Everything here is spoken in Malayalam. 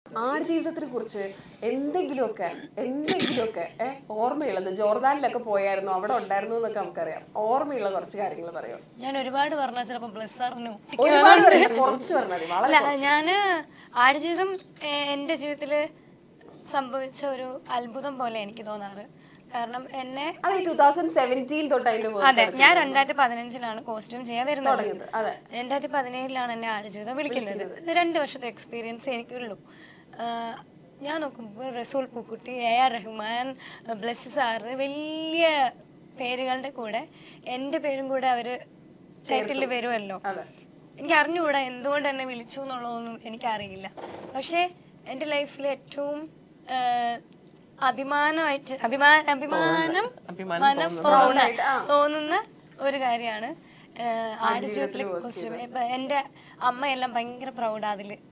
ആട് ജീവിതത്തിനെ കുറിച്ച് എന്തെങ്കിലുമൊക്കെ എന്തെങ്കിലുമൊക്കെ ഏഹ് ഓർമ്മയുള്ളത് ജോർദാനിലൊക്കെ പോയായിരുന്നു അവിടെ ഉണ്ടായിരുന്നു എന്നൊക്കെ നമുക്കറിയാം ഓർമ്മയുള്ള കുറച്ച് കാര്യങ്ങൾ പറയാം ഞാൻ ഒരുപാട് പറഞ്ഞാൽ ചിലപ്പോൾ ബ്ലസ് സാറിന് ഒരുപാട് പറയില്ല കുറച്ച് പറഞ്ഞാൽ മതി വളരെ അല്ല ഞാന് ആടുജീവിതം എ- എൻ്റെ ജീവിതത്തിൽ സംഭവിച്ച ഒരു അത്ഭുതം പോലെ എനിക്ക് തോന്നാറ് കാരണം എന്നെ അത് ഈ ടൂ തൗസൻഡ് സെവൻറ്റീൻ തൊട്ട് അതിന്റെ work അതെ ഞാൻ രണ്ടായിരത്തി പതിനഞ്ചിലാണ് കോസ്റ്റ്യൂം ചെയ്യാൻ വരുന്നത് തുടങ്ങിയത് അതെ രണ്ടായിരത്തി പതിനേഴിലാണ് എന്നെ ആടുജീവിതം വിളിക്കുന്നത് രണ്ട് വർഷത്തെ എക്സ്പീരിയൻസ് എനിക്കുള്ളൂ ആഹ് ഞാൻ നോക്കുമ്പോൾ Resul Pookutty A R Rahman Blessy sir വലിയ പേരുകളുടെ കൂടെ എൻ്റെ പേരും കൂടെ അവര് ടൈറ്റിൽ വരുമല്ലോ അതെ എനിക്ക് അറിഞ്ഞുകൂടാ എന്തുകൊണ്ട് എന്നെ വിളിച്ചു എന്നുള്ളതൊന്നും എനിക്കറിയില്ല പക്ഷേ എൻ്റെ ലൈഫിൽ ഏറ്റവും ആഹ്, അഭിമാനമായിട്ട് അഭിമാ അഭിമാനം മനം തോന്നുന്ന തോന്നുന്ന ഒരു കാര്യമാണ് ആടുജീവിതത്തിലെ കോസ്റ്റ്യൂം ഇപ്പൊ എൻ്റെ അമ്മയെല്ലാം ഭയങ്കര പ്രൗഡാ അതില്